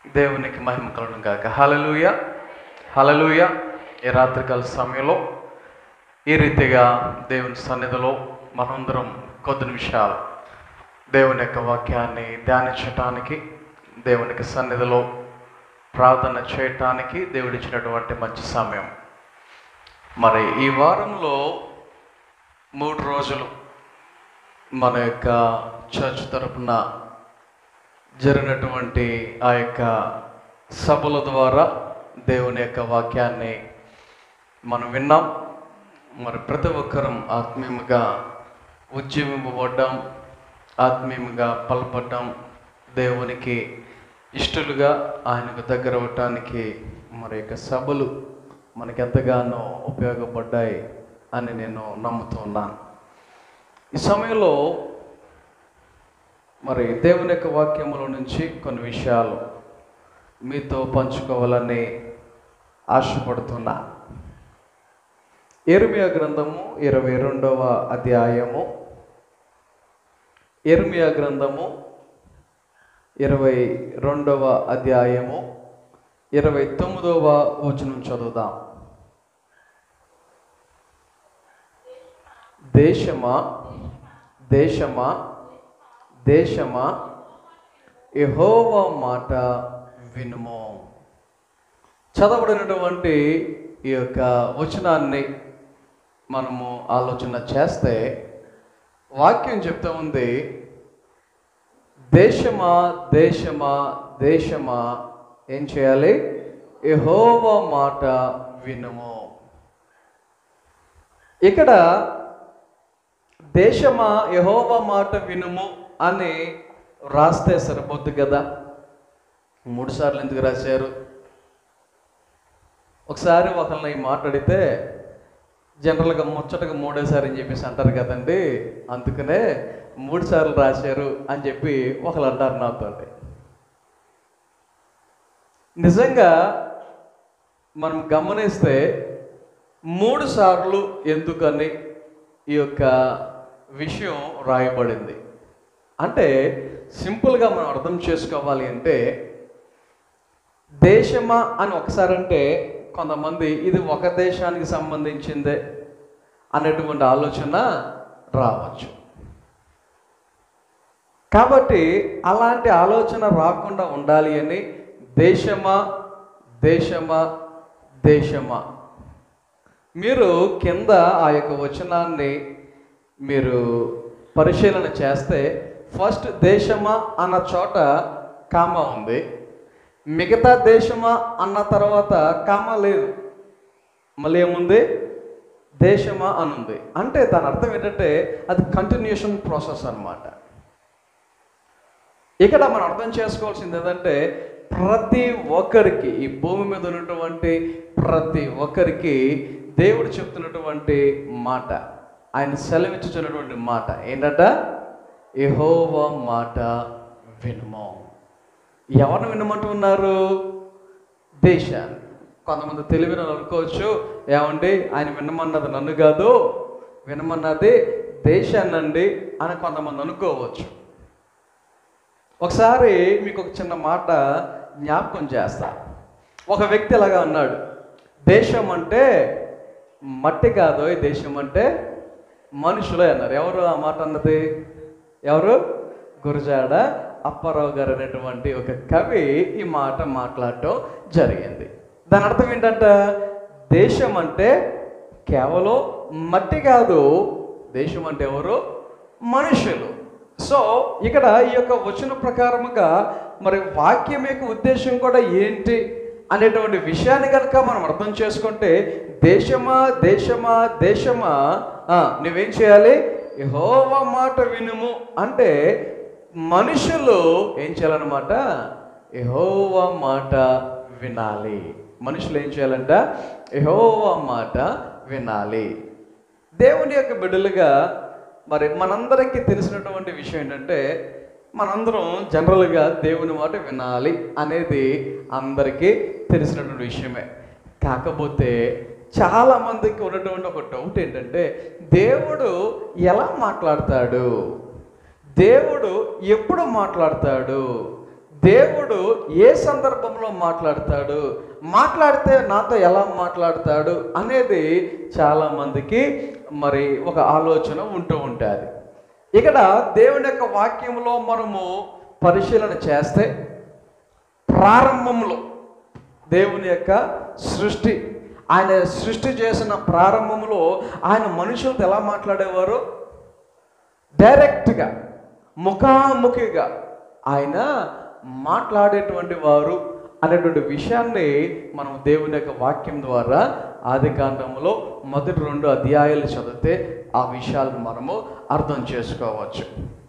దేవునికి మహిమ కలను గాక హలలుయ హలలుయ ఈ రాత్రికాల సమయంలో ఈ రీతిగా దేవుని సన్నిధిలో మనందరం కొద్ది నిమిషాలు దేవుని యొక్క వాక్యాన్ని ధ్యానించటానికి దేవునికి సన్నిధిలో ప్రార్థన చేయటానికి దేవుడిచ్చినటువంటి మంచి సమయం మరి ఈ వారంలో మూడు రోజులు మన యొక్క చర్చ్ తరపున జరిగినటువంటి ఆ యొక్క సభల ద్వారా దేవుని యొక్క వాక్యాన్ని మనం విన్నాం మరి ప్రతి ఒక్కరం ఆత్మీయంగా ఉద్యమింపబడ్డాం ఆత్మీయంగా పలపడ్డాం దేవునికి ఇష్టలుగా ఆయనకు దగ్గర అవటానికి మరి యొక్క సభలు మనకి ఎంతగానో ఉపయోగపడ్డాయి అని నేను నమ్ముతున్నాను ఈ సమయంలో మరి దేవుని యొక్క వాక్యముల నుంచి కొన్ని విషయాలు మీతో పంచుకోవాలని ఆశపడుతున్నా ఎర్మియా గ్రంథము ఇరవై రెండవ అధ్యాయము ఎర్మియా గ్రంథము ఇరవై రెండవ అధ్యాయము ఇరవై తొమ్మిదవ వచనం చదువుదాం దేశమా దేశమా దేశమా యెహోవా మాట వినుము చదవబడినటువంటి ఈ యొక్క వచనాన్ని మనము ఆలోచన చేస్తే వాక్యం చెప్తా ఉంది దేశమా దేశమా దేశమా ఏం చేయాలి యెహోవా మాట వినుము ఇక్కడ దేశమా యహోవా మాట వినుము అని రాస్తే సరిపోద్ది కదా మూడు సార్లు ఎందుకు రాశారు ఒకసారి ఒకరిని ఈ మాట్లాడితే జనరల్గా ముచ్చటగా మూడోసారి అని చెప్పేసి అంటారు కదండి అందుకనే మూడు సార్లు రాశారు అని చెప్పి ఒకరు అంటారు నాతో నిజంగా మనం గమనిస్తే మూడు సార్లు ఎందుకని ఈ యొక్క విషయం రాయబడింది అంటే సింపుల్గా మనం అర్థం చేసుకోవాలి అంటే దేశమా అని ఒకసారి అంటే కొంతమంది ఇది ఒక దేశానికి సంబంధించిందే అనేటువంటి ఆలోచన రావచ్చు కాబట్టి అలాంటి ఆలోచన రాకుండా ఉండాలి అని దేశమా దేశమా దేశమా మీరు కింద ఆ యొక్క వచనాన్ని మీరు పరిశీలన చేస్తే ఫస్ట్ దేశమా అన్న చోట కామ ఉంది మిగతా దేశమా అన్న తర్వాత కామ లేదు మళ్ళీ ఏముంది దేశమా అని ఉంది అంటే దాని అర్థం ఏంటంటే అది కంటిన్యూషన్ ప్రాసెస్ అన్నమాట ఇక్కడ మనం అర్థం చేసుకోవాల్సింది ఏంటంటే ప్రతి ఒక్కరికి ఈ భూమి మీద ఉన్నటువంటి ప్రతి ఒక్కరికి దేవుడు చెప్తున్నటువంటి మాట ఆయన సెలవిచ్చుతున్నటువంటి మాట ఏంటంట యెహోవా మాట వినుము ఎవరిని వినమంటున్నారు దేశాన్ని కొంతమంది తెలివిన అనుకోవచ్చు ఏమండి ఆయన వినమన్నది నన్ను కాదు వినమన్నది దేశాన్నండి అని కొంతమంది అనుకోవచ్చు ఒకసారి మీకు ఒక చిన్న మాట జ్ఞాపకం చేస్తా ఒక వ్యక్తి ఇలాగా అన్నాడు దేశం అంటే మట్టి కాదు ఈ దేశం అంటే మనుషులే అన్నారు ఎవరు ఆ మాట అన్నది ఎవరు గురజాడ అప్పారావు గారు అనేటువంటి ఒక కవి ఈ మాట మాట్లాడటం జరిగింది దాని అర్థం ఏంటంట దేశం అంటే కేవలం మట్టి కాదు దేశం అంటే ఎవరు మనుషులు సో ఇక్కడ ఈ యొక్క వచన ప్రకారముగా మరి వాక్యం యొక్క ఉద్దేశం కూడా ఏంటి అనేటువంటి విషయాన్ని కనుక మనం అర్థం చేసుకుంటే దేశమా దేశమా దేశమా ఆ, నువ్వేం చేయాలి యెహోవా మాట వినుము అంటే మనుషులు ఏం చేయాలన్నమాట యెహోవా మాట వినాలి మనుషులు ఏం చేయాలంట యెహోవా మాట వినాలి దేవుని యొక్క బిడ్డలుగా మరి మనందరికీ తెలిసినటువంటి విషయం ఏంటంటే మనందరం జనరల్గా దేవుని మాట వినాలి అనేది అందరికీ తెలిసినటువంటి విషయమే కాకపోతే చాలా మందికి ఉన్నటువంటి ఒక డౌట్ ఏంటంటే దేవుడు ఎలా మాట్లాడతాడు దేవుడు ఎప్పుడు మాట్లాడతాడు దేవుడు ఏ సందర్భంలో మాట్లాడతాడు మాట్లాడితే నాతో ఎలా మాట్లాడతాడు అనేది చాలా మందికి మరి ఒక ఆలోచన ఉంటూ ఉంటుంది ఇక్కడ దేవుని యొక్క వాక్యంలో మనము పరిశీలన చేస్తే ప్రారంభంలో దేవుని యొక్క సృష్టి ఆయన సృష్టి చేసిన ప్రారంభంలో ఆయన మనుషులతో ఎలా మాట్లాడేవారు డైరెక్ట్గా ముఖాముఖిగా ఆయన మాట్లాడేటువంటి వారు అనేటువంటి విషయాన్ని మనం దేవుని యొక్క వాక్యం ద్వారా ఆది కాండంలో మొదటి రెండు అధ్యాయాలు చదివితే ఆ విషయాలను మనము అర్థం చేసుకోవచ్చు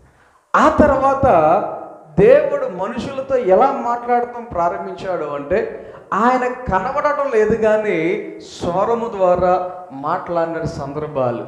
ఆ తర్వాత దేవుడు మనుషులతో ఎలా మాట్లాడటం ప్రారంభించాడు అంటే ఆయన కనబడటం లేదు కానీ స్వరము ద్వారా మాట్లాడిన సందర్భాలు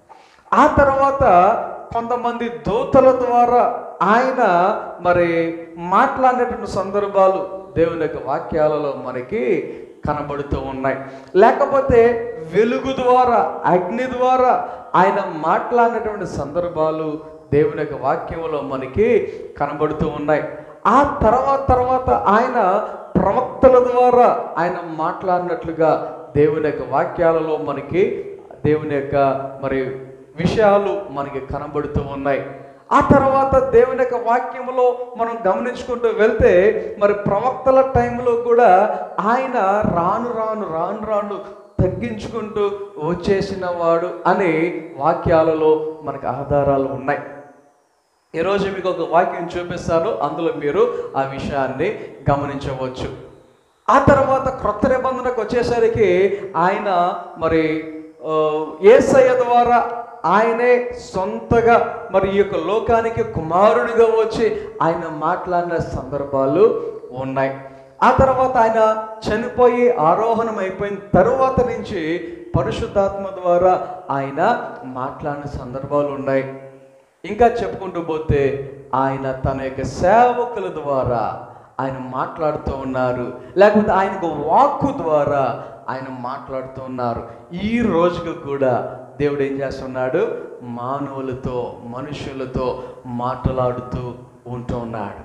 ఆ తర్వాత కొంతమంది దూతల ద్వారా ఆయన మరి మాట్లాడినటువంటి సందర్భాలు దేవుని యొక్క వాక్యాలలో మనకి కనబడుతూ ఉన్నాయి లేకపోతే వెలుగు ద్వారా అగ్ని ద్వారా ఆయన మాట్లాడినటువంటి సందర్భాలు దేవుని యొక్క వాక్యంలో మనకి కనబడుతూ ఉన్నాయి ఆ తర్వాత తర్వాత ఆయన ప్రవక్తల ద్వారా ఆయన మాట్లాడినట్లుగా దేవుని యొక్క వాక్యాలలో మనకి దేవుని యొక్క మరి విషయాలు మనకి కనబడుతూ ఉన్నాయి ఆ తర్వాత దేవుని యొక్క వాక్యంలో మనం గమనించుకుంటూ వెళ్తే మరి ప్రవక్తల టైంలో కూడా ఆయన రాను రాను రాను రాను తగ్గించుకుంటూ వచ్చేసిన వాడు అనే వాక్యాలలో మనకు ఆధారాలు ఉన్నాయి ఈరోజు మీకు ఒక వాక్యం చూపిస్తాను అందులో మీరు ఆ విషయాన్ని గమనించవచ్చు ఆ తర్వాత క్రొత్త నిబంధనకు వచ్చేసరికి ఆయన మరి ఆ, యేసయ్య ద్వారా ఆయనే సొంతగా మరి ఈ యొక్క లోకానికి కుమారునిగా వచ్చి ఆయన మాట్లాడిన సందర్భాలు ఉన్నాయి ఆ తర్వాత ఆయన చనిపోయి ఆరోహణం అయిపోయిన తరువాత నుంచి పరిశుద్ధాత్మ ద్వారా ఆయన మాట్లాడిన సందర్భాలు ఉన్నాయి ఇంకా చెప్పుకుంటూ పోతే ఆయన తన యొక్క సేవకుల ద్వారా ఆయన మాట్లాడుతూ ఉన్నారు లేకపోతే ఆయనకు వాక్కు ద్వారా ఆయన మాట్లాడుతూ ఉన్నారు ఈ రోజుకు కూడా దేవుడు ఏం చేస్తున్నాడు మానవులతో మనుషులతో మాట్లాడుతూ ఉంటూ ఉన్నాడు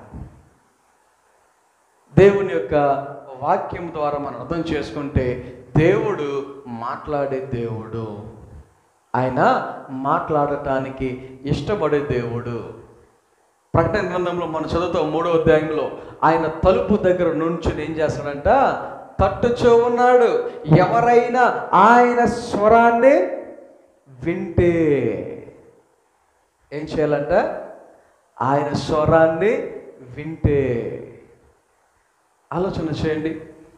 దేవుని యొక్క వాక్యం ద్వారా మనం అర్థం చేసుకుంటే దేవుడు మాట్లాడే దేవుడు ఆయన మాట్లాడటానికి ఇష్టపడే దేవుడు ప్రకటన గ్రంథంలో మనం చదువుతాం మూడో అధ్యాయంలో ఆయన తలుపు దగ్గర నుంచుని ఏం చేస్తాడంట తట్టుచూ ఉన్నాడు ఎవరైనా ఆయన స్వరాన్ని వింటే ఏం చేయాలంట ఆయన స్వరాన్ని వింటే ఆలోచన చేయండి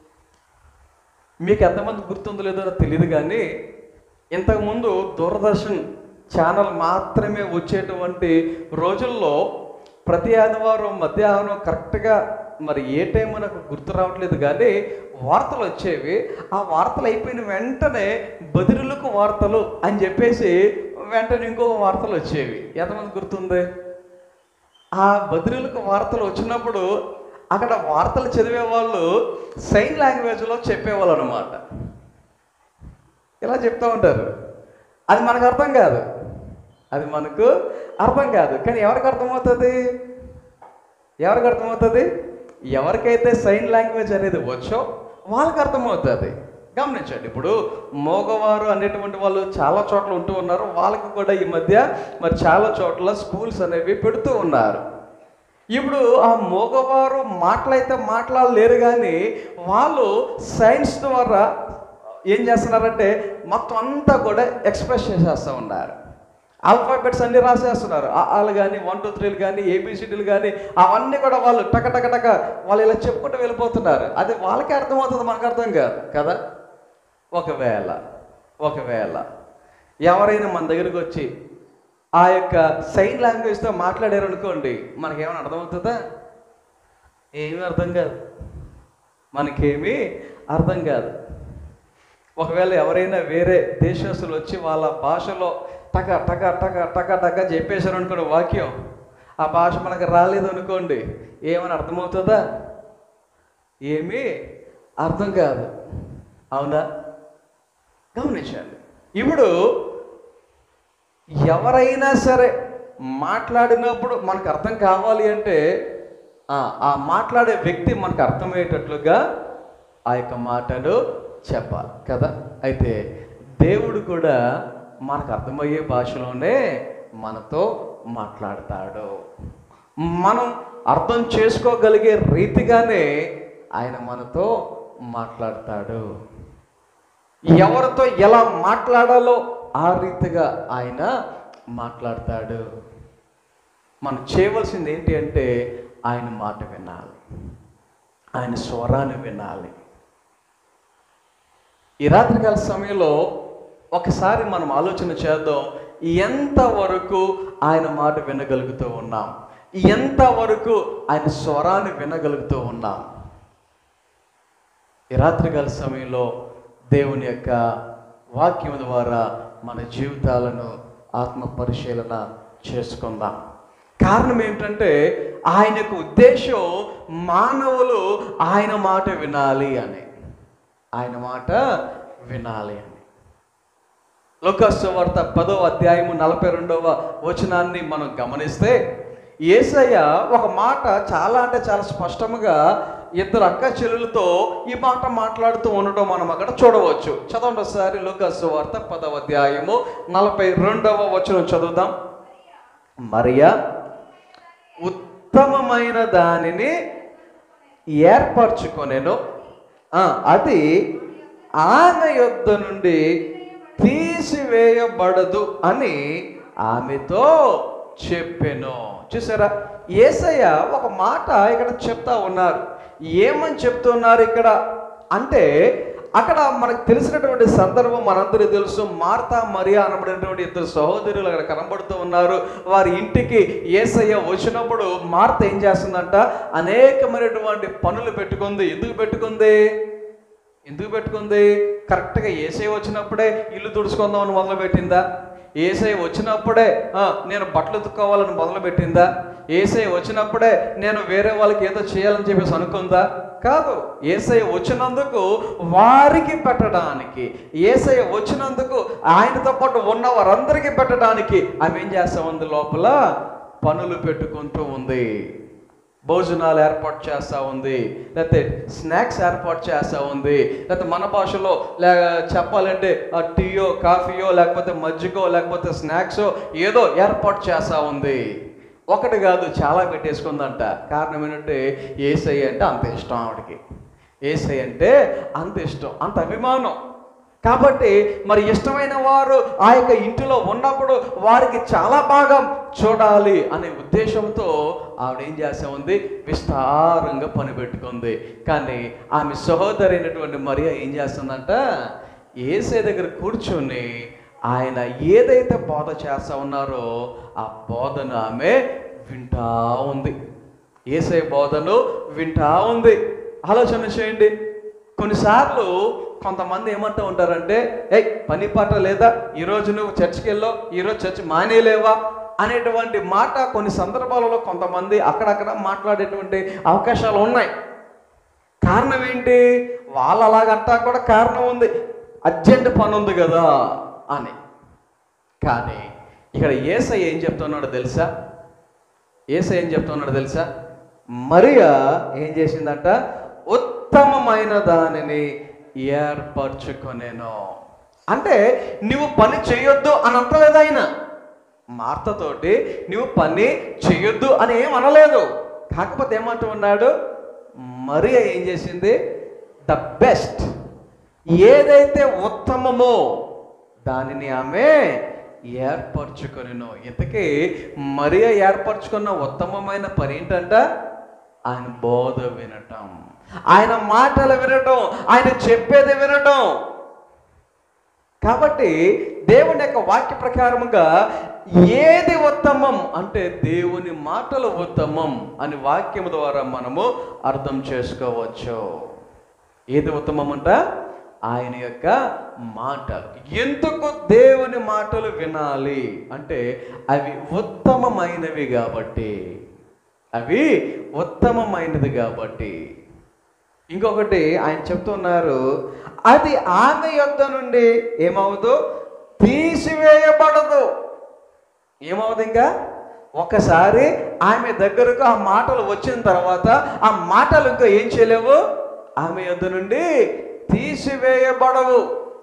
మీకు ఎంతమంది గుర్తుందో లేదో నాకు తెలియదు కానీ ఇంతకుముందు దూరదర్శన్ ఛానల్ మాత్రమే వచ్చేటువంటి రోజుల్లో ప్రతి ఆదివారం మధ్యాహ్నం కరెక్ట్గా మరి ఏ టైం నాకు గుర్తు రావట్లేదు కానీ వార్తలు వచ్చేవి ఆ వార్తలు అయిపోయిన వెంటనే బదిరులకు వార్తలు అని చెప్పేసి వెంటనే ఇంకో వార్తలు వచ్చేవి ఎంతమంది గుర్తుంది ఆ బదిరీలకు వార్తలు వచ్చినప్పుడు అక్కడ వార్తలు చదివే వాళ్ళు సైన్ లాంగ్వేజ్లో చెప్పేవాళ్ళు అనమాట ఇలా చెప్తూ ఉంటారు అది మనకు అర్థం కాదు అది మనకు అర్థం కాదు కానీ ఎవరికి అర్థమవుతుంది ఎవరికి అర్థమవుతుంది ఎవరికైతే సైన్ లాంగ్వేజ్ అనేది వచ్చో వాళ్ళకి అర్థమవుతుంది గమనించండి ఇప్పుడు మగవారు అనేటువంటి వాళ్ళు చాలా చోట్ల ఉంటూ ఉన్నారు వాళ్ళకి కూడా ఈ మధ్య మరి చాలా చోట్ల స్కూల్స్ అనేవి పెడుతూ ఉన్నారు ఇప్పుడు ఆ మగవారు మాటలైతే మాట్లాడలేరు కానీ వాళ్ళు సైన్స్ ద్వారా ఏం చేస్తున్నారంటే మొత్తం అంతా కూడా ఎక్స్ప్రెస్ చేసేస్తూ ఉన్నారు ఆల్ఫాబెట్స్ అన్ని రాసేస్తున్నారు ఆలు కానీ వన్ టూ త్రీలు కానీ ఏబిసిడీలు కానీ అవన్నీ కూడా వాళ్ళు టక టక టక వాళ్ళు ఇలా చెప్పుకుంటూ వెళ్ళిపోతున్నారు అది వాళ్ళకే అర్థమవుతుంది మనకు అర్థం కాదు కదా ఒకవేళ ఒకవేళ ఎవరైనా మన దగ్గరికి వచ్చి ఆ యొక్క సైన్ లాంగ్వేజ్తో మాట్లాడారు అనుకోండి మనకేమైనా అర్థమవుతుందా ఏమీ అర్థం కాదు మనకేమీ అర్థం కాదు ఒకవేళ ఎవరైనా వేరే దేశస్తులు వచ్చి వాళ్ళ భాషలో టక టక టక టక టక చెప్పేశారు అనుకోండి వాక్యం ఆ భాష మనకు రాలేదు అనుకోండి ఏమైనా అర్థమవుతుందా ఏమీ అర్థం కాదు అవునా గమనించండి ఇప్పుడు ఎవరైనా సరే మాట్లాడినప్పుడు మనకు అర్థం కావాలి అంటే ఆ, ఆ మాట్లాడే వ్యక్తి మనకు అర్థమయ్యేటట్లుగా ఆ యొక్క మాటలు చెప్పాలి కదా అయితే దేవుడు కూడా మనకు అర్థమయ్యే భాషలోనే మనతో మాట్లాడతాడు మనం అర్థం చేసుకోగలిగే రీతిగానే ఆయన మనతో మాట్లాడతాడు ఎవరితో ఎలా మాట్లాడాలో ఆ రీతిగా ఆయన మాట్లాడతాడు మనం చేయవలసింది ఏంటి అంటే ఆయన మాట వినాలి ఆయన స్వరాన్ని వినాలి ఈ రాత్రికాల సమయంలో ఒకసారి మనం ఆలోచన చేద్దాం ఎంతవరకు ఆయన మాట వినగలుగుతూ ఉన్నాం ఎంతవరకు ఆయన స్వరాన్ని వినగలుగుతూ ఉన్నాం ఈ రాత్రికాల సమయంలో దేవుని యొక్క వాక్యం ద్వారా మన జీవితాలను ఆత్మ పరిశీలన చేసుకుందాం కారణం ఏంటంటే ఆయన యొక్క ఉద్దేశం మానవులు ఆయన మాట వినాలి అని ఆయన మాట వినాలి అని లోకస్సు వార్త పదో అధ్యాయము నలభై రెండవ వచనాన్ని మనం గమనిస్తే ఏసయ్య ఒక మాట చాలా అంటే చాలా స్పష్టంగా ఇద్దరు అక్క చెల్లెలతో ఈ మాట మాట్లాడుతూ ఉండడం మనం అక్కడ చూడవచ్చు చదవండి ఒకసారి లోకస్సు వార్త పదవ అధ్యాయము నలభై రెండవ వచనం చదువుదాం మరియా ఉత్తమమైన దానిని ఏర్పరచుకొనెను ఆ, అది ఆమె యొద్ద నుండి తీసివేయబడదు అని ఆమెతో చెప్పెను చూసారా ఏసయ్య ఒక మాట ఇక్కడ చెప్తా ఉన్నారు ఏమని చెప్తున్నారు ఇక్కడ అంటే అక్కడ మనకు తెలిసినటువంటి సందర్భం మనందరికీ తెలుసు మార్తా మరియా అనబడినటువంటి ఇద్దరు సహోదరులు అక్కడ కనబడుతూ ఉన్నారు వారి ఇంటికి ఏసయ్య వచ్చినప్పుడు మార్త ఏం చేస్తుందంట అనేకమైనటువంటి పనులు పెట్టుకుంది ఎందుకు పెట్టుకుంది ఎందుకు పెట్టుకుంది కరెక్ట్గా ఏసై వచ్చినప్పుడే ఇల్లు తుడుచుకుందామని మొదలుపెట్టిందా ఏసై వచ్చినప్పుడే "ఆ, నేను బట్టలు ఉతుక్కోవాలని మొదలుపెట్టిందా ఏసై వచ్చినప్పుడే నేను వేరే వాళ్ళకి ఏదో చేయాలని చెప్పేసి అనుకుందా కాదు ఏసై వచ్చినందుకు వారికి పెట్టడానికి ఏసై వచ్చినందుకు ఆయనతో పాటు ఉన్న వారందరికీ పెట్టడానికి ఆమె ఏం చేస్తా ఉంది లోపల పనులు పెట్టుకుంటూ ఉంది భోజనాలు ఏర్పాటు చేస్తూ ఉంది లేకపోతే స్నాక్స్ ఏర్పాటు చేస్తూ ఉంది లేకపోతే మన భాషలో లే చెప్పాలంటే ఆ టీయో కాఫీయో లేకపోతే మజ్జిగో లేకపోతే స్నాక్సో ఏదో ఏర్పాటు చేస్తూ ఉంది ఒకటి కాదు చాలా పెట్టేసుకుందంట కారణం ఏంటంటే ఏసై అంటే అంత ఇష్టం ఆవిడకి ఏసై అంటే అంత ఇష్టం అంత అభిమానం కాబట్టి మరి ఇష్టమైన వారు ఆ యొక్క ఇంటిలో ఉన్నప్పుడు వారికి చాలా బాగా చూడాలి అనే ఉద్దేశంతో ఆవిడ ఏం చేస్తా ఉంది విస్తారంగా పని పెట్టుకుంది కానీ ఆమె సహోదరి అయినటువంటి మరియా ఏం చేస్తుందంట ఏసే దగ్గర కూర్చొని ఆయన ఏదైతే బోధ చేస్తా ఉన్నారో ఆ బోధను ఆమె వింటా ఉంది ఏసై బోధను వింటా ఉంది ఆలోచన చేయండి కొన్నిసార్లు కొంతమంది ఏమంటూ ఉంటారంటే ఏయ్ పని పాట లేదా ఈరోజు నువ్వు చర్చికి వెళ్ళో ఈరోజు చర్చ్ మానేలేవా అనేటువంటి మాట కొన్ని సందర్భాలలో కొంతమంది అక్కడక్కడ మాట్లాడేటువంటి అవకాశాలు ఉన్నాయి కారణం ఏంటి వాళ్ళు అలాగంటా కూడా కారణం ఉంది అర్జెంట్ పని ఉంది కదా అని కానీ ఇక్కడ ఏసై ఏం చెప్తున్నాడో తెలుసా ఏసై ఏం చెప్తున్నాడో తెలుసా మరియా ఏం చేసిందంట ఉత్తమమైన దానిని ఏర్పరచుకొనేను అంటే నువ్వు పని చేయొద్దు అని అంటలేదు ఆయన మార్తతోటి నువ్వు పని చేయొద్దు అని ఏం అనలేదు కాకపోతే ఏమంటూ ఉన్నాడు మరియా ఏం చేసింది ద బెస్ట్ ఏదైతే ఉత్తమమో దానిని ఆమె ఏర్పరచుకొనిను ఇంతకీ మరియా ఏర్పరచుకున్న ఉత్తమమైన పని ఏంటంట ఆయన బోధ వినటం ఆయన మాటలు వినటం ఆయన చెప్పేది వినటం కాబట్టి దేవుని యొక్క వాక్య ప్రకారముగా ఏది ఉత్తమం అంటే దేవుని మాటలు ఉత్తమం అని వాక్యం ద్వారా మనము అర్థం చేసుకోవచ్చు ఏది ఉత్తమం అంట ఆయన యొక్క మాటలు ఎందుకు దేవుని మాటలు వినాలి అంటే అవి ఉత్తమమైనవి కాబట్టి అవి ఉత్తమమైనది కాబట్టి ఇంకొకటి ఆయన చెప్తున్నారు అది ఆమె యొద్ద నుండి ఏమవుదు తీసివేయబడదు ఏమవుదు ఇంకా ఒకసారి ఆమె దగ్గరకు ఆ మాటలు వచ్చిన తర్వాత ఆ మాటలు ఇంకా ఏం చేయలేవు ఆమె యొద్ద నుండి తీసివేయబడవు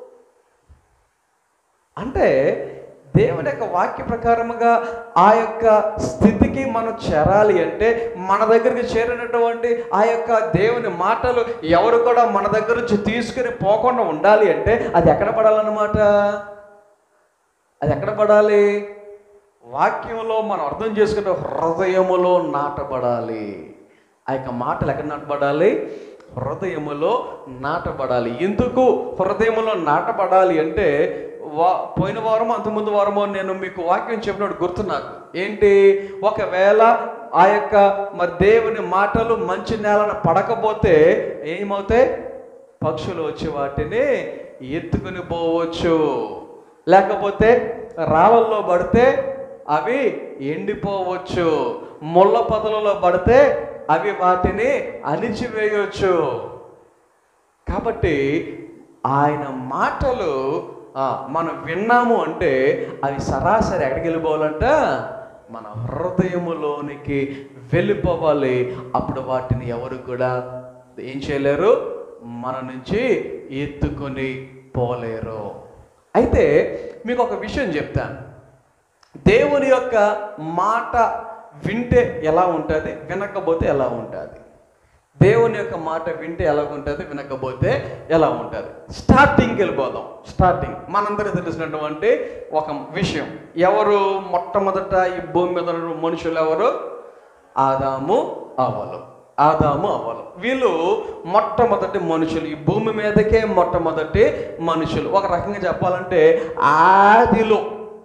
అంటే దేవుని యొక్క వాక్య ప్రకారముగా ఆ యొక్క స్థితికి మనం చేరాలి అంటే మన దగ్గరికి చేరినటువంటి ఆ యొక్క దేవుని మాటలు ఎవరు కూడా మన దగ్గర నుంచి తీసుకుని పోకుండా ఉండాలి అంటే అది ఎక్కడ పడాలన్నమాట అది ఎక్కడ పడాలి వాక్యంలో మనం అర్థం చేసుకునే హృదయములో నాటబడాలి ఆ యొక్క మాటలు ఎక్కడ నాటబడాలి హృదయములో నాటబడాలి ఎందుకు హృదయములో నాటబడాలి అంటే వా పోయిన వారం అంతకుముందు వారమో నేను మీకు వాక్యం చెప్పినప్పుడు గుర్తు నాకు ఏంటి ఒకవేళ ఆ యొక్క మరి దేవుని మాటలు మంచి నేలన పడకపోతే ఏమవుతాయి పక్షులు వచ్చి వాటిని ఎత్తుకుని పోవచ్చు లేకపోతే రాళ్ళల్లో పడితే అవి ఎండిపోవచ్చు ముళ్ళ పొదలలో పడితే అవి వాటిని అణిచివేయవచ్చు కాబట్టి ఆయన మాటలు ఆ, మనం విన్నాము అంటే అవి సరాసరి ఎక్కడికి వెళ్ళిపోవాలంట మన హృదయములోనికి వెళ్ళిపోవాలి అప్పుడు వాటిని ఎవరు కూడా ఏం చేయలేరు మన నుంచి ఎత్తుకొని పోలేరు అయితే మీకు ఒక విషయం చెప్తాను దేవుని యొక్క మాట వింటే ఎలా ఉంటుంది వినకపోతే ఎలా ఉంటుంది దేవుని యొక్క మాట వింటే ఎలా ఉంటుంది వినకపోతే ఎలా ఉంటుంది స్టార్టింగ్కి వెళ్ళిపోదాం స్టార్టింగ్ మనందరికీ తెలిసినటువంటి ఒక విషయం ఎవరు మొట్టమొదట ఈ భూమి మీద ఉన్న మనుషులు ఎవరు ఆదాము అవ్వలు ఆదాము అవ్వలు వీళ్ళు మొట్టమొదటి మనుషులు ఈ భూమి మీదకే మొట్టమొదటి మనుషులు ఒక రకంగా చెప్పాలంటే ఆదిలో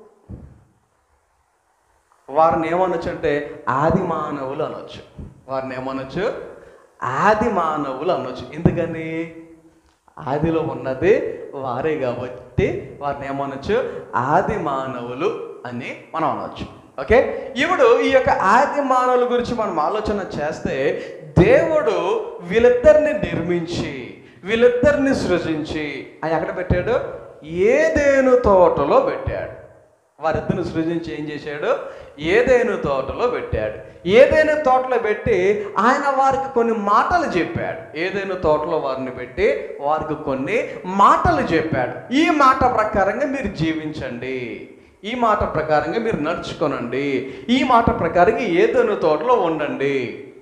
వారిని ఏమనొచ్చు అంటే ఆది మానవులు అనొచ్చు వారిని ఏమనొచ్చు ఆది మానవులు అనొచ్చు ఎందుకని ఆదిలో ఉన్నది వారే కాబట్టి వారిని ఏమనొచ్చు ఆది మానవులు అని మనం అనొచ్చు ఓకే ఇప్పుడు ఈ యొక్క ఆది మానవుల గురించి మనం ఆలోచన చేస్తే దేవుడు వీళ్ళిద్దరిని నిర్మించి వీళ్ళిద్దరిని సృజించి ఆయన ఎక్కడ పెట్టాడు ఏదేను తోటలో పెట్టాడు వారిద్దరిని సృజించి ఏం చేశాడు ఏదైనా తోటలో పెట్టాడు ఏదైనా తోటలో పెట్టి ఆయన వారికి కొన్ని మాటలు చెప్పాడు ఏదైనా తోటలో వారిని పెట్టి వారికి కొన్ని మాటలు చెప్పాడు ఈ మాట ప్రకారంగా మీరు జీవించండి ఈ మాట ప్రకారంగా మీరు నడుచుకోనండి ఈ మాట ప్రకారంగా ఏదైనా తోటలో ఉండండి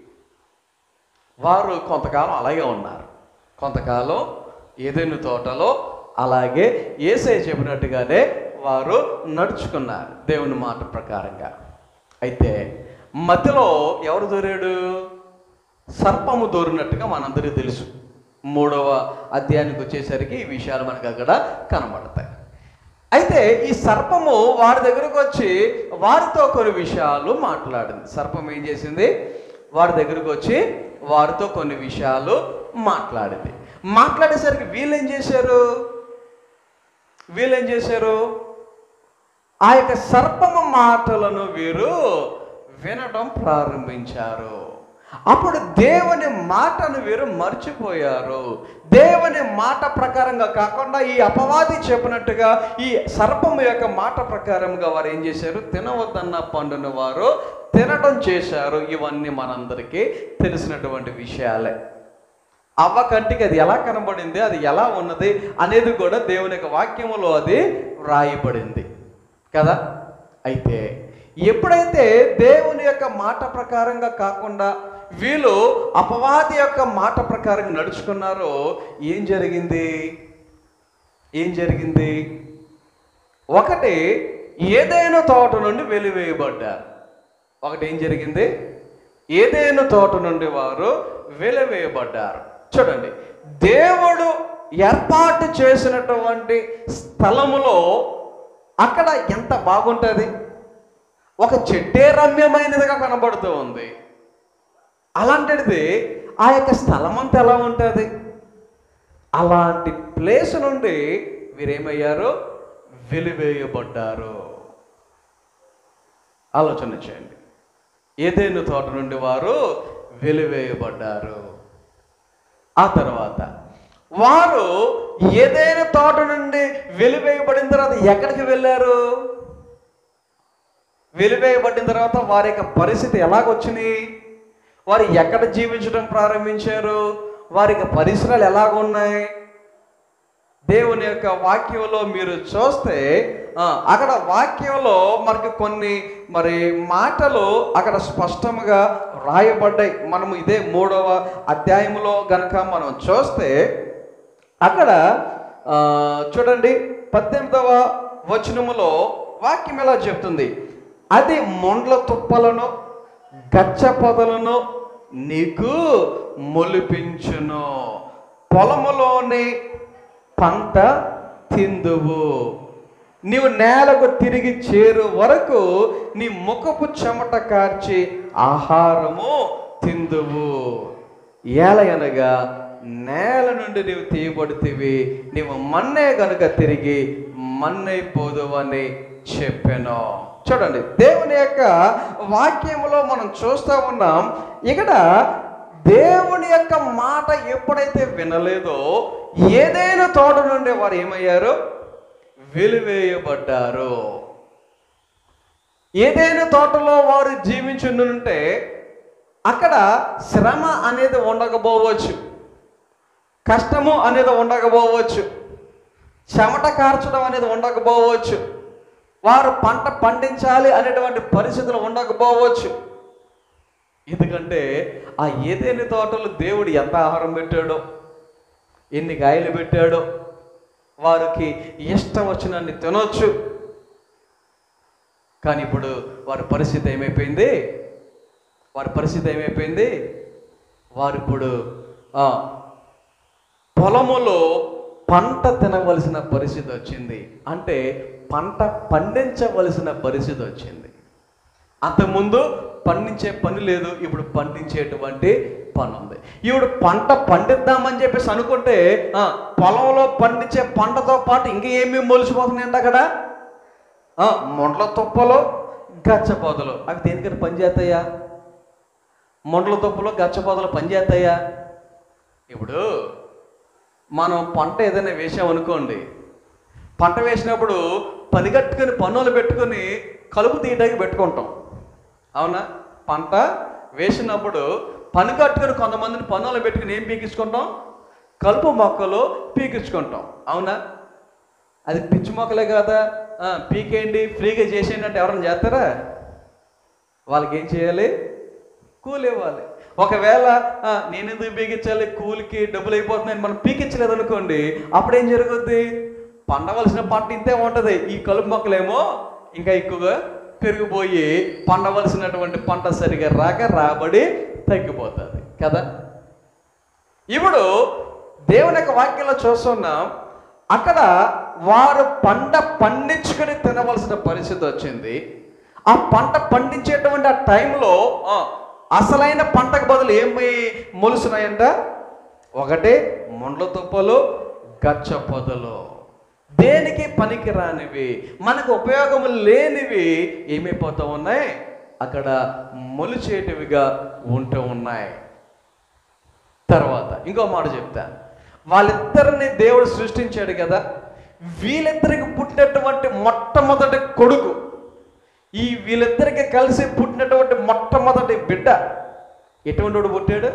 వారు కొంతకాలం అలాగే ఉన్నారు కొంతకాలం ఏదైనా తోటలో అలాగే ఏసై చెప్పినట్టుగానే వారు నడుచుకున్నారు దేవుని మాట ప్రకారంగా అయితే మధ్యలో ఎవరు దూరాడు సర్పము దూరినట్టుగా మనందరికీ తెలుసు మూడవ అధ్యాయానికి వచ్చేసరికి ఈ విషయాలు మనకు అక్కడ కనబడతాయి అయితే ఈ సర్పము వారి దగ్గరకు వచ్చి వారితో కొన్ని విషయాలు మాట్లాడింది సర్పం ఏం చేసింది వారి దగ్గరకు వచ్చి వారితో కొన్ని విషయాలు మాట్లాడింది మాట్లాడేసరికి వీళ్ళు ఏం చేశారు వీళ్ళు ఏం చేశారు ఆ యొక్క సర్పము మాటలను వీరు వినడం ప్రారంభించారు అప్పుడు దేవుని మాటను వీరు మర్చిపోయారు దేవుని మాట ప్రకారంగా కాకుండా ఈ అపవాది చెప్పినట్టుగా ఈ సర్పము యొక్క మాట ప్రకారంగా వారు ఏం చేశారు తినవద్దన్న పండును వారు తినడం చేశారు ఇవన్నీ మనందరికీ తెలిసినటువంటి విషయాలే అవ్వ కంటికి అది ఎలా కనబడింది అది ఎలా ఉన్నది అనేది కూడా దేవుని యొక్క వాక్యములో అది వ్రాయబడింది కదా అయితే ఎప్పుడైతే దేవుని యొక్క మాట ప్రకారంగా కాకుండా వీళ్ళు అపవాది యొక్క మాట ప్రకారం నడుచుకున్నారో ఏం జరిగింది ఏం జరిగింది ఒకటి ఏదైనా తోట నుండి వెలివేయబడ్డారు ఒకటి ఏం జరిగింది ఏదైనా తోట నుండి వారు వెలివేయబడ్డారు చూడండి దేవుడు ఏర్పాటు చేసినటువంటి స్థలములో అక్కడ ఎంత బాగుంటుంది ఒక చెట్టే రమ్యమైనదిగా కనబడుతూ ఉంది అలాంటిది ఆ యొక్క స్థలం అంతా ఎలా ఉంటుంది అలాంటి ప్లేస్ నుండి వీరేమయ్యారు వెలివేయబడ్డారు ఆలోచన చేయండి ఏదైనా తోట నుండి వారు వెలివేయబడ్డారు ఆ తర్వాత వారు ఏదైనా తోట నుండి వెలివేయబడిన తర్వాత ఎక్కడికి వెళ్ళారు వెలివేయబడిన తర్వాత వారి యొక్క పరిస్థితి ఎలాగొచ్చినాయి వారు ఎక్కడ జీవించడం ప్రారంభించారు వారి యొక్క పరిసరాలు ఎలాగున్నాయి దేవుని యొక్క వాక్యంలో మీరు చూస్తే ఆ, అక్కడ వాక్యంలో మనకి కొన్ని మరి మాటలు అక్కడ స్పష్టంగా రాయబడ్డాయి మనము ఇదే మూడవ అధ్యాయంలో గనక మనం చూస్తే అక్కడ ఆ, చూడండి పద్దెనిమిదవ వచనములో వాక్యం ఎలా చెప్తుంది అది మొండ్ల తుప్పలను గచ్చ పొదలను నీకు మొలిపించును పొలములోని పంట తిందువు నీవు నేలకు తిరిగి చేరు వరకు నీ ముఖపు చెమట కార్చి ఆహారము తిందువు ఏలయనగా నేల నుండి నీవు తీయబడితివి నీవు మన్నే గనుక తిరిగి మన్నైపోదు అని చెప్పాను చూడండి దేవుని యొక్క వాక్యములో మనం చూస్తూ ఉన్నాం ఇక్కడ దేవుని యొక్క మాట ఎప్పుడైతే వినలేదో ఏదైనా తోట నుండి వారు ఏమయ్యారు వెలివేయబడ్డారు ఏదైనా తోటలో వారు జీవించుంటే అక్కడ శ్రమ అనేది ఉండకపోవచ్చు కష్టము అనేది ఉండకపోవచ్చు చెమట కార్చడం అనేది ఉండకపోవచ్చు వారు పంట పండించాలి అనేటువంటి పరిస్థితులు ఉండకపోవచ్చు ఎందుకంటే ఆ ఏదేని తోటలు దేవుడు ఎంత ఆహారం పెట్టాడో ఎన్ని కాయలు పెట్టాడో వారికి ఇష్టం వచ్చినన్ని తినొచ్చు కానీ ఇప్పుడు వారి పరిస్థితి ఏమైపోయింది వారి పరిస్థితి ఏమైపోయింది వారు ఇప్పుడు ఆ, పొలములో పంట తినవలసిన పరిస్థితి వచ్చింది అంటే పంట పండించవలసిన పరిస్థితి వచ్చింది అంతకుముందు పండించే పని లేదు ఇప్పుడు పండించేటువంటి పని ఉంది ఇప్పుడు పంట పండిద్దామని చెప్పేసి అనుకుంటే ఆ, పొలంలో పండించే పంటతో పాటు ఇంకా ఏమేమి మొలిసిపోతున్నాయండి అక్కడ ఆ, మొండ్ల తుప్పలు గచ్చపోతలు అవి దేనికైనా పనిచేస్తాయా మొండ్ల తుప్పలు గచ్చపోతలు పనిచేస్తాయా ఇప్పుడు మనం పంట ఏదైనా వేసామనుకోండి పంట వేసినప్పుడు పని కట్టుకొని పన్నులు పెట్టుకొని కలుపు తీయడానికి పెట్టుకుంటాం అవునా పంట వేసినప్పుడు పని కట్టుకొని కొంతమందిని పన్నులు పెట్టుకుని ఏం పీకించుకుంటాం కలుపు మొక్కలు పీకించుకుంటాం అవునా అది పిచ్చి మొక్కలే కదా ఆ, పీకేయండి ఫ్రీగా చేసేయండి అంటే ఎవరైనా చేస్తారా వాళ్ళకి ఏం చేయాలి కూలి ఇవ్వాలి ఒకవేళ ఆ, నేను ఎందుకు పీకించాలి కూలికి డబ్బులు అయిపోతున్నాయని మనం పీకించలేదు అనుకోండి అప్పుడు ఏం జరుగుద్ది పండవలసిన పంట ఇంతే ఉంటుంది ఈ కలుపు మొక్కలేమో ఇంకా ఎక్కువగా పెరిగిపోయి పండవలసినటువంటి పంట సరిగా రాక రాబడి తగ్గిపోతుంది కదా ఇప్పుడు దేవుని యొక్క వాక్యంలో చూస్తున్నాం అక్కడ వారు పంట పండించుకొని తినవలసిన పరిస్థితి వచ్చింది ఆ పంట పండించేటువంటి ఆ టైంలో ఆ, అసలైన పంటకు బదులు ఏమి మొలుసున్నాయంట ఒకటి ముండ్ల తుప్పలు గచ్చ పొదలు దేనికి పనికి రానివి మనకు ఉపయోగం లేనివి ఏమైపోతూ ఉన్నాయి అక్కడ మొలిచేటివిగా ఉంటూ ఉన్నాయి తర్వాత ఇంకో మాట చెప్తా వాళ్ళిద్దరిని దేవుడు సృష్టించాడు కదా వీళ్ళిద్దరికి పుట్టినటువంటి మొట్టమొదటి కొడుకు ఈ వీళ్ళిద్దరికి కలిసి పుట్టినటువంటి మొట్టమొదటి బిడ్డ ఎటువంటి వాడు పుట్టాడు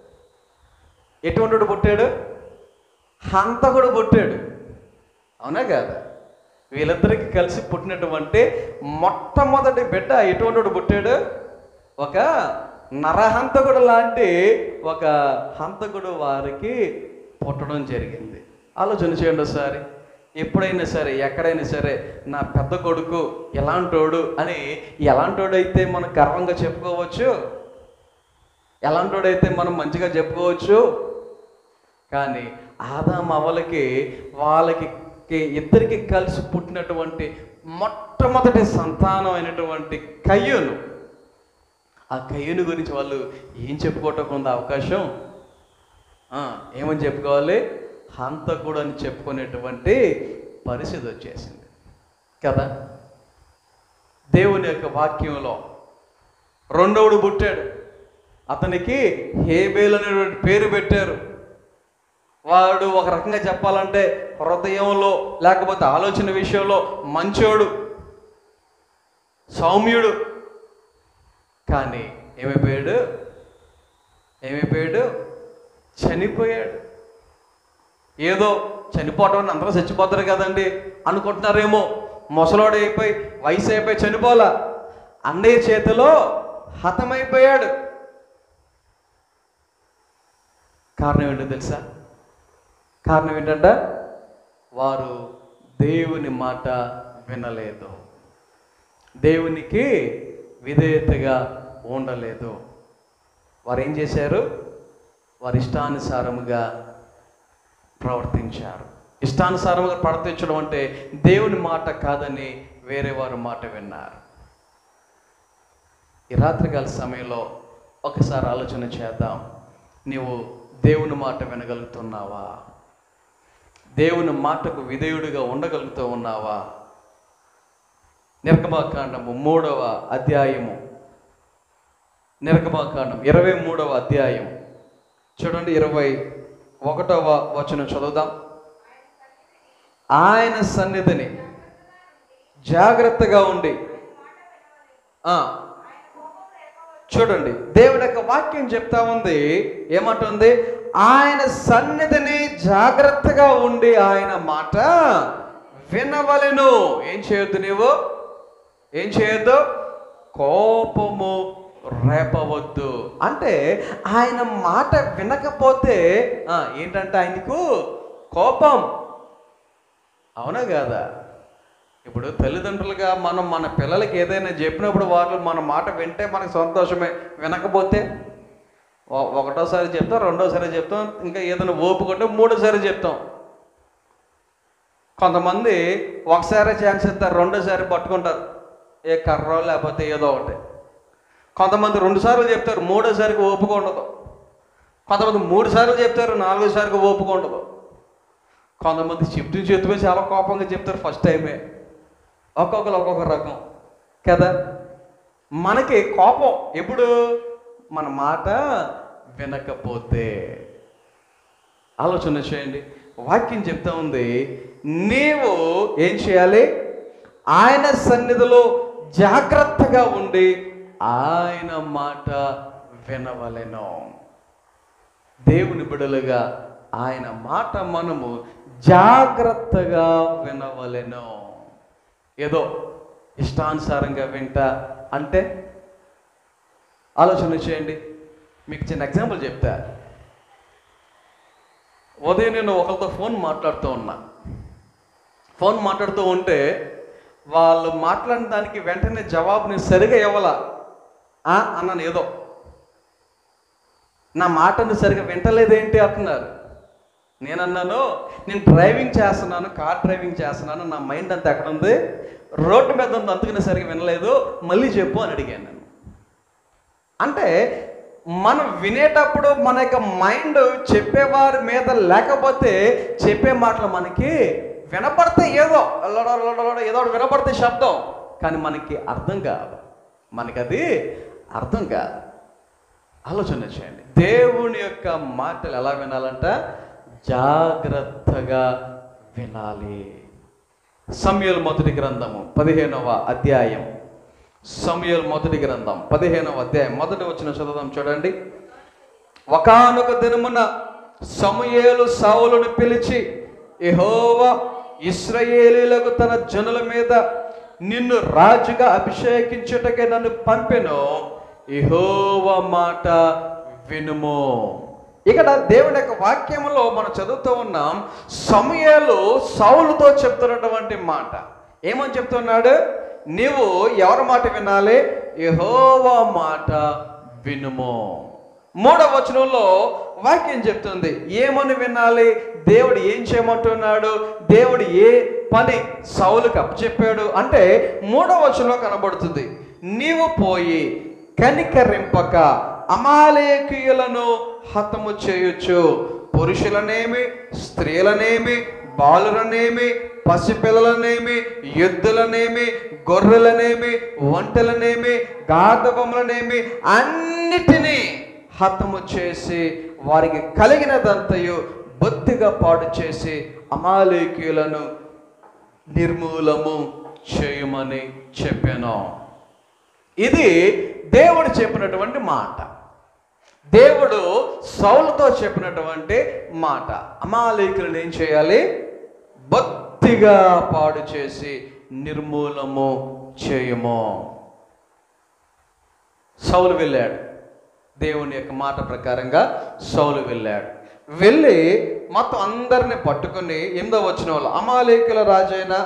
ఎటువంటి వాడు పుట్టాడు హంతకుడు పుట్టాడు అవునా కాదా వీళ్ళిద్దరికి కలిసి పుట్టినటువంటి మొట్టమొదటి బిడ్డ ఎటువంటి వాడు పుట్టాడు ఒక నరహంతకుడు లాంటి ఒక హంతకుడు వారికి పుట్టడం జరిగింది ఆలోచన చేయండి ఒకసారి ఎప్పుడైనా సరే ఎక్కడైనా సరే నా పెద్ద కొడుకు ఎలాంటోడు అని ఎలాంటోడైతే మనం గర్వంగా చెప్పుకోవచ్చు ఎలాంటోడైతే మనం మంచిగా చెప్పుకోవచ్చు కానీ ఆదాం అవ్వలకి వాళ్ళకి కి- ఇద్దరికి కలిసి పుట్టినటువంటి మొట్టమొదటి సంతానం అయినటువంటి కయ్యూను ఆ కయ్యూను గురించి వాళ్ళు ఏం చెప్పుకోవటం ఉంది అవకాశం ఆ, ఏమని చెప్పుకోవాలి హంతకుడు అని చెప్పుకునేటువంటి పరిస్థితి వచ్చేసింది కదా దేవుని యొక్క వాక్యంలో రెండవడు పుట్టాడు అతనికి హేబేల్ అనేటువంటి పేరు పెట్టారు వాడు ఒక రకంగా చెప్పాలంటే హృదయంలో లేకపోతే ఆలోచన విషయంలో మంచోడు సౌమ్యుడు కానీ ఏమైపోయాడు ఏమైపోయాడు చనిపోయాడు ఏదో చనిపోవటం అని అందరూ చచ్చిపోతారు కదండి అనుకుంటున్నారేమో ముసలోడు అయిపోయి వయసు అయిపోయి చనిపోలా అన్నయ్య చేతిలో హతమైపోయాడు కారణం ఏంటో తెలుసా కారణం ఏంటంట వారు దేవుని మాట వినలేదు దేవునికి విధేయతగా ఉండలేదు వారు ఏం చేశారు వారి ఇష్టానుసారముగా ప్రవర్తించారు ఇష్టానుసారముగా ప్రవర్తించడం అంటే దేవుని మాట కాదని వేరే వారి మాట విన్నారు ఈ రాత్రికాల సమయంలో ఒకసారి ఆలోచన చేద్దాం నీవు దేవుని మాట వినగలుగుతున్నావా దేవుని మాటకు విధేయుడిగా ఉండగలుగుతూ ఉన్నావా నిర్గమాకాండము మూడవ అధ్యాయము నిర్గమాకాండం ఇరవై మూడవ అధ్యాయం చూడండి ఇరవై ఒకటవ వచనం చదువుదాం ఆయన సన్నిధిని జాగ్రత్తగా ఉండి ఆ, చూడండి దేవుడి యొక్క వాక్యం చెప్తా ఉంది ఏమంటుంది ఆయన సన్నిధిని జాగ్రత్తగా ఉండి ఆయన మాట వినవలెను ఏం చేయొద్దు నీవు ఏం చేయొద్దు కోపము రేపవద్దు అంటే ఆయన మాట వినకపోతే ఆ, ఏంటంటే ఆయనకు కోపం అవునా కాదా ఇప్పుడు తల్లిదండ్రులుగా మనం మన పిల్లలకి ఏదైనా చెప్పినప్పుడు వాళ్ళు మన మాట వింటే మనకు సంతోషమే వినకపోతే ఒ- ఒకటోసారి చెప్తాం రెండోసారి చెప్తాం ఇంకా ఏదైనా ఓపుకుంటే మూడోసారి చెప్తాం కొంతమంది ఒకసారి ఛాన్స్ ఇస్తారు రెండోసారి పట్టుకుంటారు ఏ కర్రో లేకపోతే ఏదో ఒకటి కొంతమంది రెండు సార్లు చెప్తారు మూడోసారికి ఓపిక ఉండదు కొంతమంది మూడు సార్లు చెప్తారు నాలుగోసారికి ఓపిక ఉండదు కొంతమంది చెప్తూ చెప్తూ చాలా కోపంగా చెప్తారు ఫస్ట్ టైమే ఒక్కొక్కరు ఒక్కొక్క రకం కదా మనకి కోపం ఎప్పుడు మన మాట వినకపోతే ఆలోచన చేయండి వాక్యం చెప్తా ఉంది నీవు ఏం చేయాలి ఆయన సన్నిధిలో జాగ్రత్తగా ఉండి ఆయన మాట వినవలెను దేవుని బిడలుగా ఆయన మాట మనము జాగ్రత్తగా వినవలెను ఏదో ఇష్టానుసారంగా వింటా అంటే ఆలోచన చేయండి మీకు చిన్న ఎగ్జాంపుల్ చెప్తా ఉదయం నేను ఒకరితో ఫోన్ మాట్లాడుతూ ఉన్నా ఫోన్ మాట్లాడుతూ ఉంటే వాళ్ళు మాట్లాడిన దానికి వెంటనే జవాబు నేను సరిగా ఇవ్వాల ఆ అన్నాను ఏదో నా మాటను సరిగా వింటలేదేంటి అంటున్నారు నేనన్నాను నేను డ్రైవింగ్ చేస్తున్నాను కార్ డ్రైవింగ్ చేస్తున్నాను నా మైండ్ అంతా ఎక్కడ ఉంది రోడ్డు మీద ఉంది అందుకని సరిగా వినలేదు మళ్ళీ చెప్పు అని అడిగాను నేను అంటే మనం వినేటప్పుడు మన యొక్క మైండ్ చెప్పేవారి మీద లేకపోతే చెప్పే మాటలు మనకి వినపడితే ఏదో లడ లడ లడ ఏదో ఒకటి వినపడితే శబ్దం కానీ మనకి అర్థం కాదు మనకి అది అర్థం కాదు ఆలోచన చేయండి దేవుని యొక్క మాటలు ఎలా వినాలంట జాగ్రత్తగా వినాలి సమయల్ మొదటి గ్రంథము పదిహేనవ అధ్యాయం సమయల్ మొదటి గ్రంథం పదిహేనవ అధ్యాయం మొదటి వచ్చిన చదువుదాం చూడండి ఒకానొక దినమున సమయేలు సౌలును పిలిచి యెహోవా ఇస్రాయేలీలకు తన జనుల మీద నిన్ను రాజుగా అభిషేకించుటకే నన్ను పంపెను యెహోవా మాట వినుము ఇక్కడ దేవుని యొక్క వాక్యములో మనం చదువుతూ ఉన్నాం సమయాలు సౌలుతో చెప్తున్నటువంటి మాట ఏమని చెప్తున్నాడు నీవు ఎవరి మాట వినాలి యెహోవా మాట వినుము మూడవ వచనంలో వాక్యం చెప్తుంది ఏమని వినాలి దేవుడు ఏం చేయమంటున్నాడు దేవుడు ఏ పని సౌలుకి అప్పచెప్పాడు అంటే మూడవ వచనంలో కనబడుతుంది నీవు పోయి కనికరింపక అమాలేకీయులను హతము చేయొచ్చు పురుషులనేమి స్త్రీలనేమి బాలులనేమి పసిపిల్లలనేమి ఎద్దులనేమి గొర్రెలనేమి ఒంటెలనేమి గాధబొమ్మలనేమి అన్నిటినీ హతము చేసి వారికి కలిగినదంతయు బొత్తిగా పాడు చేసి అమాలేకీయులను నిర్మూలము చేయమని చెప్పాను ఇది దేవుడు చెప్పినటువంటి మాట దేవుడు సౌలతో చెప్పినటువంటి మాట అమాలేకులను ఏం చేయాలి బొత్తిగా పాడు చేసి నిర్మూలము చేయము సౌలు వెళ్ళాడు దేవుని యొక్క మాట ప్రకారంగా సౌలు వెళ్ళాడు వెళ్ళి మొత్తం అందరిని పట్టుకుని ఎనిమిదో వచ్చిన వాళ్ళు అమాలేకుల రాజైన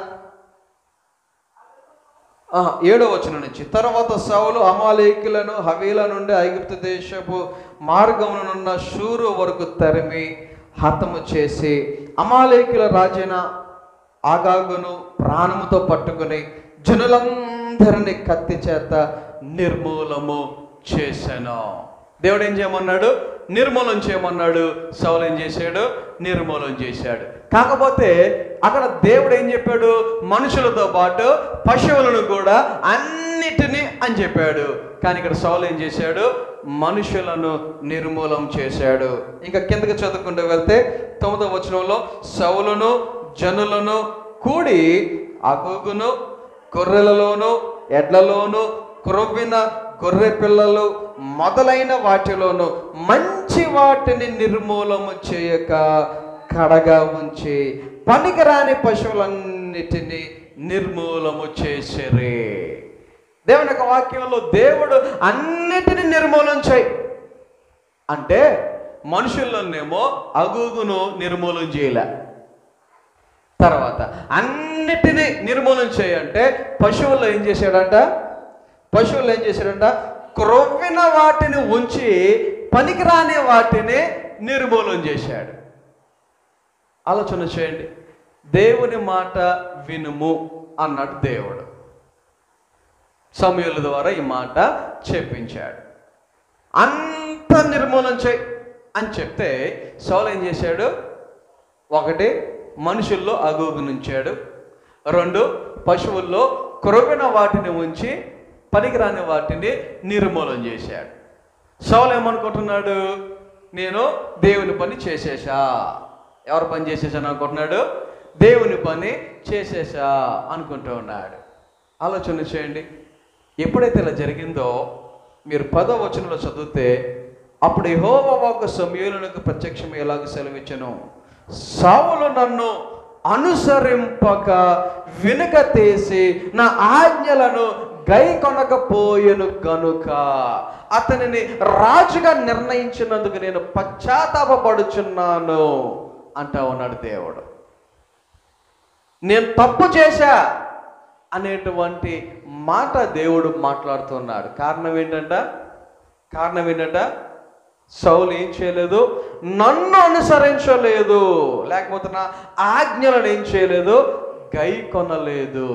ఆహా, ఏడో వచనం నుంచి తర్వాత సౌలు అమాలేకులను హవీల నుండి ఐగుప్తు దేశపు మార్గమునున్న షూరు వరకు తరిమి హతము చేసి అమాలేకుల రాజైన ఆగాగును ప్రాణముతో పట్టుకుని జనులందరినీ కత్తి చేత నిర్మూలము చేశాను దేవుడు ఏం చేయమన్నాడు నిర్మూలం చేయమన్నాడు సౌలు ఏం చేశాడు నిర్మూలం చేశాడు కాకపోతే అక్కడ దేవుడు ఏం చెప్పాడు మనుషులతో పాటు పశువులను కూడా అన్నిటినీ అని చెప్పాడు కానీ ఇక్కడ సౌలు ఏం చేశాడు మనుషులను నిర్మూలం చేశాడు ఇంకా కిందకి చదువుకుంటూ వెళ్తే తొమ్మిదో వచనంలో సౌలును జనులను కూడి అగుగును గొర్రెలలోను ఎడ్లలోను క్రొవ్విన గొర్రె పిల్లలు మొదలైన వాటిలోను మంచి వాటిని నిర్మూలము చేయక కడగా ఉంచి పనికిరాని పశువులన్నిటినీ నిర్మూలము చేసిరి దేవుని యొక్క వాక్యంలో దేవుడు అన్నిటిని నిర్మూలన చేయి అంటే మనుషుల్లోనేమో అగుగును నిర్మూలన చేయలే తర్వాత అన్నిటినీ నిర్మూలన చేయంటే పశువుల్లో ఏం చేశాడంట పశువులు ఏం చేశాడంట క్రొవ్విన వాటిని ఉంచి పనికిరాని వాటిని నిర్మూలన చేశాడు ఆలోచన చేయండి దేవుని మాట వినుము అన్నాడు దేవుడు సమయుల ద్వారా ఈ మాట చెప్పించాడు అంత నిర్మూలన చేయి అని చెప్తే సౌలు ఏం చేశాడు ఒకటి మనుషుల్లో అగోగునుంచాడు రెండు పశువుల్లో క్రొవ్విన వాటిని ఉంచి పనికిరాని వాటిని నిర్మూలన చేశాడు సౌలు ఏమనుకుంటున్నాడు నేను దేవుని పని చేసేసా ఎవరు పని చేసేసాను అనుకుంటున్నాడు దేవుని పని చేసేసా అనుకుంటూ ఉన్నాడు ఆలోచన చేయండి ఎప్పుడైతే ఇలా జరిగిందో మీరు పదో వచనంలో చదివితే అప్పుడు యెహోవా వాక్కు సమూయేలునకు ప్రత్యక్షం ఎలాగ సెలవిచ్చను సావులు నన్ను అనుసరింపక వెనుక తీసి నా ఆజ్ఞలను గై కొనకపోయెను కనుక అతనిని రాజుగా నిర్ణయించినందుకు నేను పశ్చాత్తాపడుచున్నాను అంటా ఉన్నాడు దేవుడు నేను తప్పు చేశా అనేటువంటి మాట దేవుడు మాట్లాడుతున్నాడు కారణం ఏంటంట కారణం ఏంటంట సౌలు ఏం చేయలేదు నన్ను అనుసరించలేదు లేకపోతే నా ఆజ్ఞలను ఏం చేయలేదు గై కొనలేదు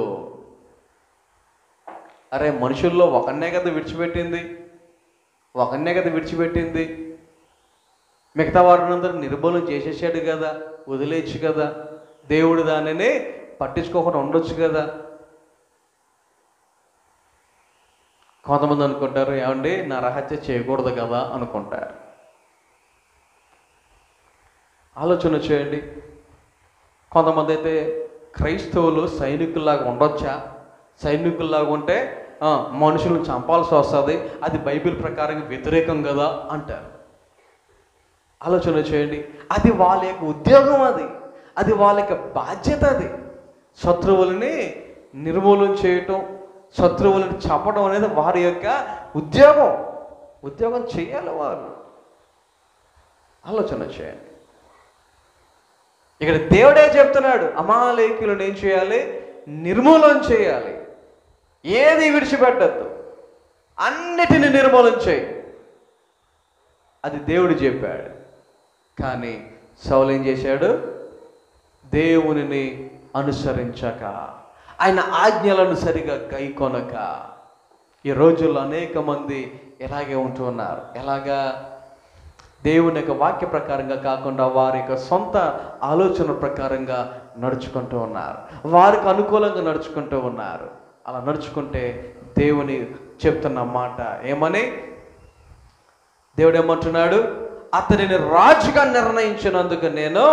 అరే మనుషుల్లో ఒకన్నే కదా విడిచిపెట్టింది ఒకన్నే కదా విడిచిపెట్టింది మిగతా వారినందరూ నిర్మూలన చేసేసాడు కదా వదిలేయచ్చు కదా దేవుడు దానిని పట్టించుకోకుండా ఉండొచ్చు కదా కొంతమంది అనుకుంటారు ఏమండి నా రహస్య చేయకూడదు కదా అనుకుంటారు ఆలోచన చేయండి కొంతమంది అయితే క్రైస్తవులు సైనికుల్లాగా ఉండొచ్చా సైనికుల్లాగా ఉంటే ఆ, మనుషులను చంపాల్సి వస్తుంది అది బైబిల్ ప్రకారం వ్యతిరేకం కదా అంటారు ఆలోచన చేయండి అది వాళ్ళ యొక్క ఉద్యోగం అది అది వాళ్ళ యొక్క బాధ్యత అది శత్రువులని నిర్మూలన చేయటం శత్రువులను చంపడం అనేది వారి యొక్క ఉద్యోగం ఉద్యోగం చేయాలి వారు ఆలోచన చేయండి ఇక్కడ దేవుడే చెప్తున్నాడు అమాలేకులను ఏం చేయాలి నిర్మూలన చేయాలి ఏది విడిచిపెట్టద్దు అన్నిటిని నిర్మూలన చేయి అది దేవుడు చెప్పాడు కానీ సౌలు ఏం చేశాడు దేవునిని అనుసరించక ఆయన ఆజ్ఞలను సరిగా గైకొనక ఈ రోజుల్లో అనేక మంది ఇలాగే ఉంటూ ఉన్నారు ఎలాగా దేవుని యొక్క వాక్య ప్రకారంగా కాకుండా వారి యొక్క సొంత ఆలోచన ప్రకారంగా నడుచుకుంటూ ఉన్నారు వారికి అనుకూలంగా నడుచుకుంటూ ఉన్నారు అలా నడుచుకుంటే దేవుని చెప్తున్న మాట ఏమని దేవుడు ఏమంటున్నాడు అతనిని రాజుగా నిర్ణయించినందుకు నేను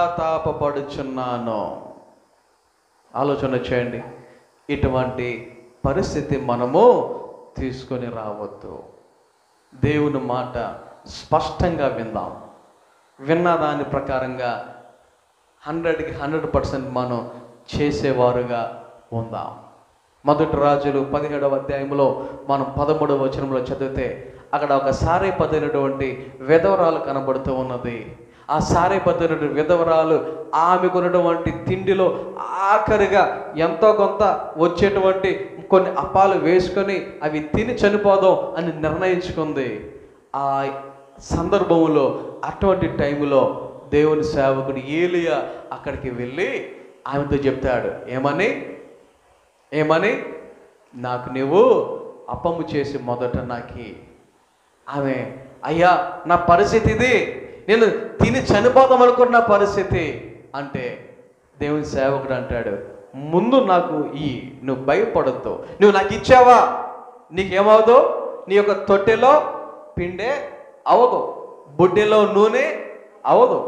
పశ్చాత్తాపడుచున్నాను ఆలోచన చేయండి ఇటువంటి పరిస్థితి మనము తీసుకొని రావద్దు దేవుని మాట స్పష్టంగా విందాం విన్న దాని ప్రకారంగా హండ్రెడ్కి హండ్రెడ్ పర్సెంట్ మనం చేసేవారుగా ఉందాం మొదటి రాజులు పదిహేడవ అధ్యాయంలో మనం పదమూడవ వచనంలో చదివితే అక్కడ ఒక సారే పదినటువంటి విధవరాలు కనబడుతూ ఉన్నది ఆ సారే పదినటువంటి విధవరాలు ఆమెకున్నటువంటి తిండిలో ఆఖరిగా ఎంతో కొంత వచ్చేటువంటి కొన్ని అప్పాలు వేసుకొని అవి తిని చనిపోదాం అని నిర్ణయించుకుంది ఆ సందర్భంలో అటువంటి టైంలో దేవుని సేవకుడు ఏలియా అక్కడికి వెళ్ళి ఆమెతో చెప్తాడు ఏమని ఏమని నాకు నువ్వు అప్పము చేసి మొదట నాకి ఆమె అయ్యా నా పరిస్థితి ఇది నేను తిని చనిపోదాం అనుకున్న పరిస్థితి అంటే దేవుని సేవకుడు అంటాడు ముందు నాకు ఈ నువ్వు భయపడద్దు నువ్వు నాకు ఇచ్చావా నీకేమవుదు నీ యొక్క తొట్టెలో పిండే అవదు బుడ్డెలో నూనె అవదు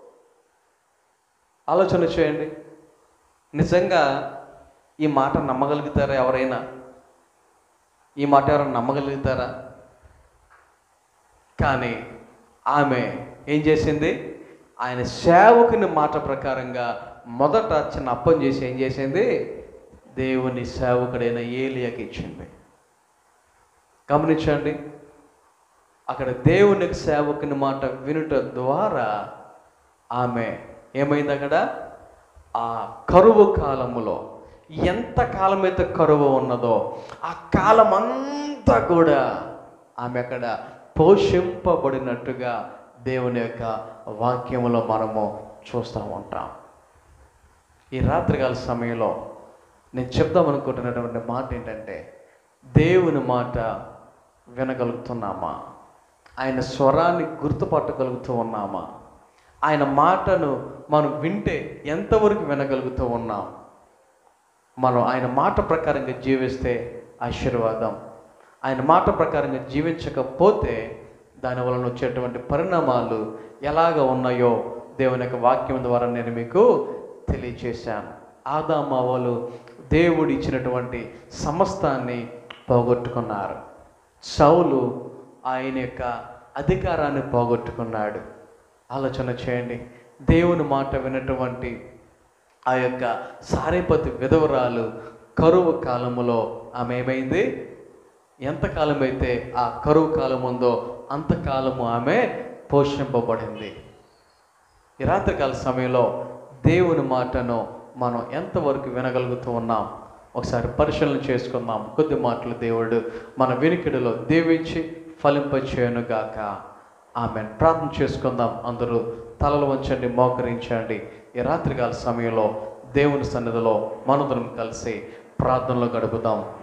ఆలోచన చేయండి నిజంగా ఈ మాట నమ్మగలుగుతారా ఎవరైనా ఈ మాట ఎవరైనా నమ్మగలుగుతారా కానీ ఆమె ఏం చేసింది ఆయన సేవకుని మాట ప్రకారంగా మొదట చిన్న అప్పం చేసి ఏం చేసింది దేవుని సేవకుడైన ఏలియాకి ఇచ్చింది గమనించండి అక్కడ దేవుని సేవకుని మాట వినుట ద్వారా ఆమె ఏమైంది అక్కడ ఆ కరువు కాలములో ఎంత కాలమైతే కరువు ఉన్నదో ఆ కాలం అంతా కూడా ఆమె అక్కడ పోషింపబడినట్టుగా దేవుని యొక్క వాక్యములో మనము చూస్తూ ఉంటాం ఈ రాత్రికాల సమయంలో నేను చెప్దాం అనుకుంటున్నటువంటి మాట ఏంటంటే దేవుని మాట వినగలుగుతున్నామా ఆయన స్వరాన్ని గుర్తుపట్టగలుగుతూ ఉన్నామా ఆయన మాటను మనం వింటే ఎంతవరకు వినగలుగుతూ ఉన్నాం మనం ఆయన మాట ప్రకారంగా జీవిస్తే ఆశీర్వాదం ఆయన మాట ప్రకారంగా జీవించకపోతే దాని వలన వచ్చేటువంటి పరిణామాలు ఎలాగ ఉన్నాయో దేవుని యొక్క వాక్యం ద్వారా నేను మీకు తెలియచేశాను ఆదామావలు దేవుడు ఇచ్చినటువంటి సమస్తాన్ని పోగొట్టుకున్నారు సౌలు ఆయన యొక్క అధికారాన్ని పోగొట్టుకున్నాడు ఆలోచన చేయండి దేవుని మాట వినటువంటి ఆ యొక్క సారేపతి విధవరాలు కరువు కాలములో ఆమె ఏమైంది ఎంతకాలం అయితే ఆ కరువు కాలం ఉందో అంతకాలము ఆమె పోషింపబడింది ఈ రాత్రికాల సమయంలో దేవుని మాటను మనం ఎంతవరకు వినగలుగుతూ ఉన్నాం ఒకసారి పరిశీలన చేసుకుందాం కొద్ది మాటలు దేవుడు మన వినికిడిలో దీవించి ఫలింపచేయనుగాక ఆమె ప్రార్థన చేసుకుందాం అందరూ తలలు వంచండి మోకరించండి ఈ రాత్రికాల సమయంలో దేవుని సన్నిధిలో మనదరం కలిసి ప్రార్థనలో గడుపుదాం